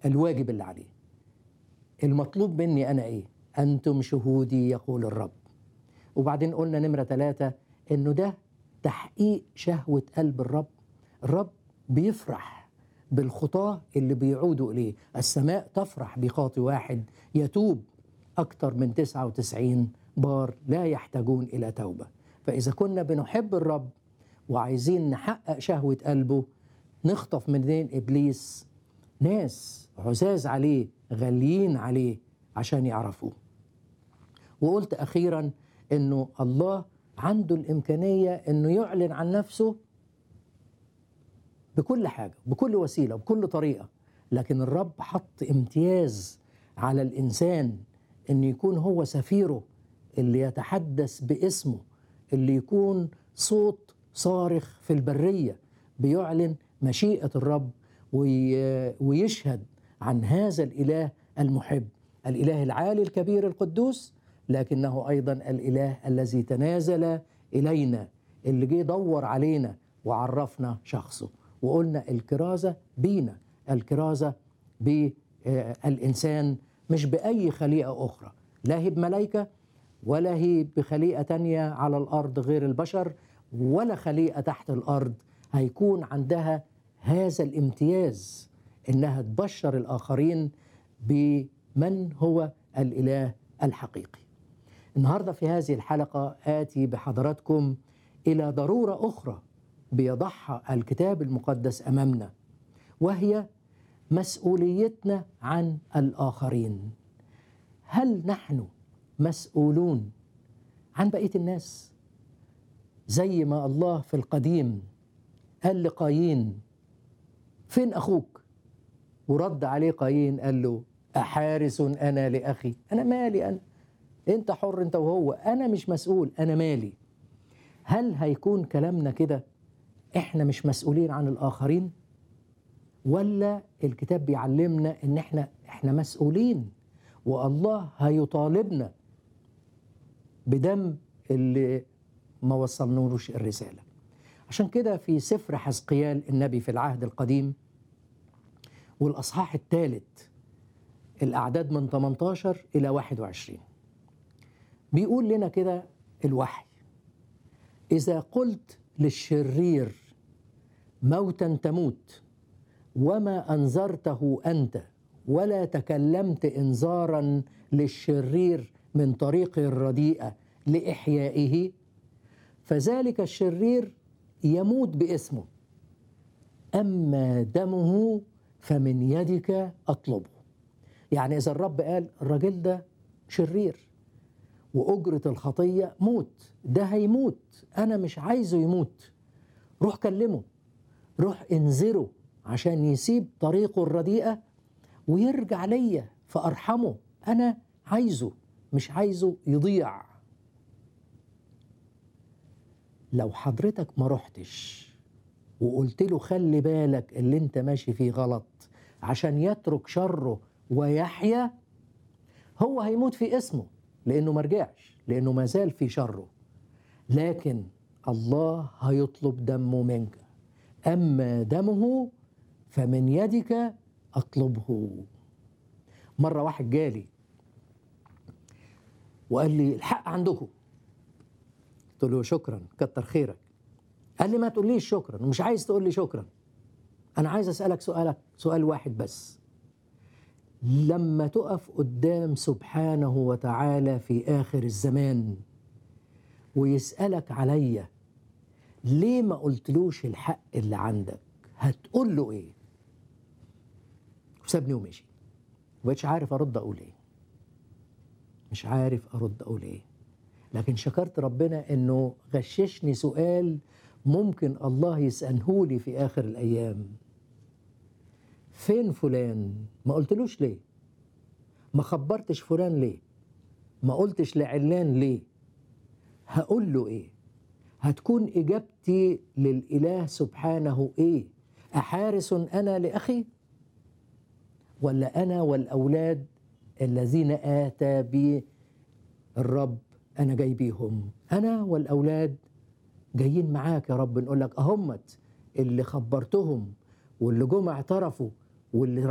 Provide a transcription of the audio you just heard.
الواجب اللي عليه المطلوب مني أنا إيه أنتم شهودي يقول الرب وبعدين قلنا نمرة ثلاثة إنه ده تحقيق شهوة قلب الرب الرب بيفرح بالخطاة اللي بيعودوا إليه السماء تفرح بخاطي واحد يتوب أكثر من 99 بار لا يحتاجون إلى توبة فإذا كنا بنحب الرب وعايزين نحقق شهوة قلبه نخطف من دين إبليس ناس عزاز عليه غاليين عليه عشان يعرفوه وقلت أخيرا أنه الله عنده الإمكانية أنه يعلن عن نفسه بكل حاجة بكل وسيلة بكل طريقة لكن الرب حط امتياز على الإنسان أن يكون هو سفيره اللي يتحدث باسمه اللي يكون صوت صارخ في البرية بيعلن مشيئة الرب ويشهد عن هذا الإله المحب الإله العالي الكبير القدوس لكنه أيضا الإله الذي تنازل إلينا اللي جه دور علينا وعرفنا شخصه وقلنا الكرازة بينا الكرازة بالإنسان مش بأي خليقة أخرى لا هي بملائكة ولا هي بخليقة تانية على الأرض غير البشر ولا خليقة تحت الأرض هيكون عندها هذا الامتياز إنها تبشر الآخرين بمن هو الإله الحقيقي النهاردة في هذه الحلقة آتي بحضراتكم إلى ضرورة أخرى بيضعها الكتاب المقدس أمامنا وهي مسؤوليتنا عن الآخرين هل نحن مسؤولون عن بقية الناس زي ما الله في القديم قال لقايين فين أخوك ورد عليه قايين قال له أحارس أنا لأخي أنا مالي أنا أنت حر أنت وهو أنا مش مسؤول أنا مالي هل هيكون كلامنا كده إحنا مش مسؤولين عن الآخرين ولا الكتاب بيعلمنا إن إحنا إحنا مسؤولين والله هيطالبنا بدم اللي ما وصلنالوش الرسالة عشان كده في سفر حزقيال النبي في العهد القديم والأصحاح الثالث الأعداد من 18 إلى 21 بيقول لنا كده الوحي إذا قلت للشرير موتا تموت وما أنذرته أنت ولا تكلمت إنذارا للشرير من طريقه الرديئة لإحيائه فذلك الشرير يموت باسمه أما دمه فمن يدك أطلبه يعني إذا الرب قال الراجل ده شرير وأجرة الخطية موت ده هيموت أنا مش عايزه يموت روح كلمه روح انذره عشان يسيب طريقه الرديئة ويرجع ليا فأرحمه أنا عايزه مش عايزه يضيع لو حضرتك ما رحتش وقلت له خلي بالك اللي انت ماشي فيه غلط عشان يترك شره ويحيا هو هيموت في اسمه لانه ما رجعش لانه ما زال في شره لكن الله هيطلب دمه منك اما دمه فمن يدك اطلبه مره واحد جالي وقال لي الحق عندكم قلت له شكرا كتر خيرك قال لي ما تقوليش شكرا ومش عايز تقول لي شكرا انا عايز اسالك سؤالك سؤال واحد بس لما تقف قدام سبحانه وتعالى في اخر الزمان ويسالك عليا ليه ما قلتلوش الحق اللي عندك هتقول له ايه وسابني ومشي مبقتش عارف ارد اقول ايه مش عارف ارد اقول ايه لكن شكرت ربنا انه غششني سؤال ممكن الله يسأله لي في آخر الأيام فين فلان ما قلتلوش ليه ما خبرتش فلان ليه ما قلتش لعلان ليه هقول له ايه هتكون اجابتي للاله سبحانه ايه احارس انا لاخي ولا انا والاولاد الذين اتى بي الرب انا جاي بيهم انا والاولاد جايين معاك يا رب نقول لك اهمت اللي خبرتهم واللي جم اعترفوا واللي